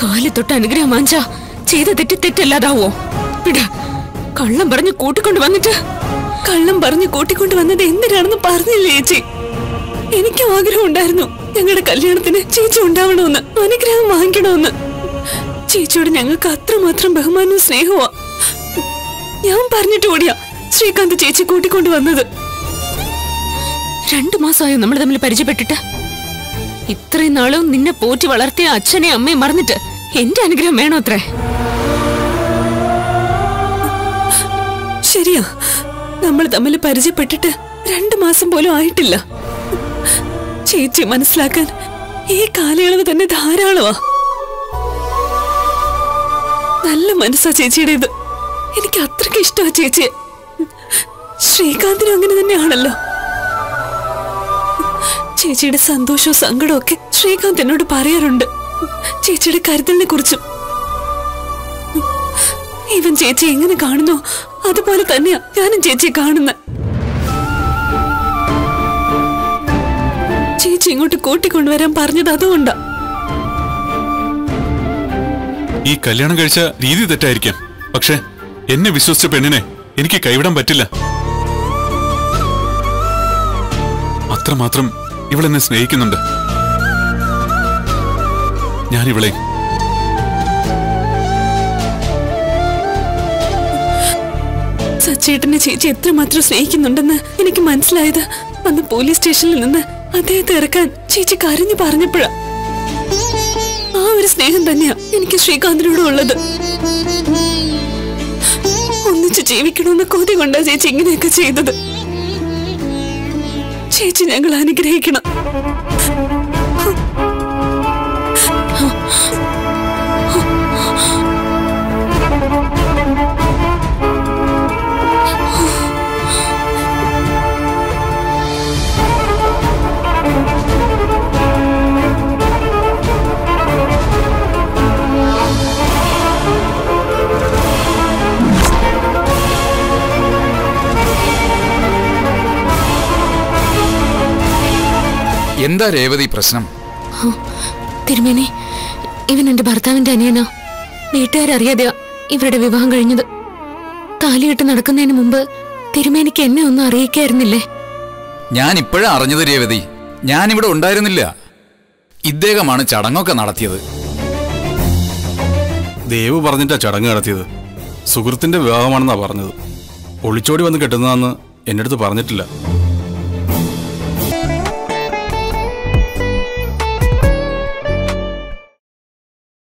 കാലി തൊട്ട് അനുഗ്രഹം വാങ്ങിച്ച ചെയ്ത തെറ്റി തെറ്റല്ലാതാവോ വിട കള്ളം പറഞ്ഞ് കൂട്ടിക്കൊണ്ട് വന്നിട്ട് കള്ളം പറഞ്ഞു കൂട്ടിക്കൊണ്ട് വന്നത് എന്തിനാണെന്ന് പറഞ്ഞില്ലേ ചേച്ചി എനിക്കും ആഗ്രഹം ഉണ്ടായിരുന്നു ഞങ്ങളുടെ കല്യാണത്തിന് ചേച്ചി ഉണ്ടാവണമെന്ന് അനുഗ്രഹം വാങ്ങിക്കണമെന്ന് ചേച്ചിയോട് ഞങ്ങൾക്ക് അത്രമാത്രം ബഹുമാനവും സ്നേഹമാ ഞാൻ പറഞ്ഞിട്ട് കൂടിയാ ശ്രീകാന്ത് ചേച്ചി കൂട്ടിക്കൊണ്ട് വന്നത് രണ്ടു മാസമായോ നമ്മൾ തമ്മിൽ പരിചയപ്പെട്ടിട്ട് ഇത്രയും നാളും നിന്നെ പോറ്റി വളർത്തിയ അച്ഛനെ അമ്മയും മറന്നിട്ട് എന്റെ അനുഗ്രഹം വേണോ അത്രേ ശരിയാ നമ്മൾ തമ്മിൽ പരിചയപ്പെട്ടിട്ട് രണ്ടു മാസം പോലും ആയിട്ടില്ല ചേച്ചി മനസ്സിലാക്കാൻ ഈ കാലയളവ് തന്നെ ധാരാളമാ നല്ല മനസ്സാ ചേച്ചിയുടേത് എനിക്ക് അത്രയ്ക്ക് ഇഷ്ടമാ ചേച്ചിയെ ശ്രീകാന്തിനും അങ്ങനെ തന്നെയാണല്ലോ ചേച്ചിയുടെ സന്തോഷവും സങ്കടവും ഒക്കെ ശ്രീകാന്ത് എന്നോട് പറയാറുണ്ട് ചേച്ചിയുടെ കരുതലിനെ കുറിച്ചും ഇവൻ ചേച്ചി എങ്ങനെ കാണുന്നോ അതുപോലെ തന്നെയാ ഞാനും ചേച്ചിയെ കാണുന്നത് ചേച്ചി ഇങ്ങോട്ട് കൂട്ടിക്കൊണ്ടുവരാൻ പറഞ്ഞത് അതുകൊണ്ടാ ഈ കല്യാണം കഴിച്ച രീതി തെറ്റായിരിക്കാം പക്ഷെ എന്നെ വിശ്വസിച്ച പെണ്ണിനെ എനിക്ക് കൈവിടാൻ പറ്റില്ല അത്രമാത്രം ഇവളെന്നെ സ്നേഹിക്കുന്നുണ്ട് ഞാൻ ഇവളെ സച്ചേട്ടനെ ചേച്ചി എത്രമാത്രം സ്നേഹിക്കുന്നുണ്ടെന്ന് എനിക്ക് മനസ്സിലായത് അന്ന് പോലീസ് സ്റ്റേഷനിൽ നിന്ന് അദ്ദേഹത്തെ ഇറക്കാൻ ചേച്ചി കരഞ്ഞു പറഞ്ഞപ്പോഴാ ആ ഒരു സ്നേഹം തന്നെയാ എനിക്ക് ശ്രീകാന്തിനോട് ഉള്ളത് ഒന്നിച്ച് ജീവിക്കണമെന്ന് കൊതി കൊണ്ടാ ചേച്ചി ഇങ്ങനെയൊക്കെ ചെയ്തത് ചേച്ചി ഞങ്ങൾ അനുഗ്രഹിക്കണം എന്താ രേവതി പ്രശ്നം തിരുമേനി ഇവൻ എന്റെ ഭർത്താവിന്റെ അനിയനാ വീട്ടുകാരറിയാതെയാ ഇവരുടെ വിവാഹം കഴിഞ്ഞത് താലികെട്ട് നടക്കുന്നതിന് മുമ്പ് തിരുമേനിക്ക് എന്നെ ഒന്നും അറിയിക്കായിരുന്നില്ലേ ഞാൻ ഇപ്പോഴാ അറിഞ്ഞത് രേവതി ഞാനിവിടെ ഉണ്ടായിരുന്നില്ല ഇദ്ദേഹമാണ് ചടങ്ങൊക്കെ നടത്തിയത് ദേവ് പറഞ്ഞിട്ടാ ചടങ്ങ് നടത്തിയത് സുഹൃത്തിന്റെ വിവാഹമാണെന്നാ പറഞ്ഞത് ഒളിച്ചോടി വന്ന് കെട്ടുന്നതാന്ന് എന്റെ അടുത്ത് പറഞ്ഞിട്ടില്ല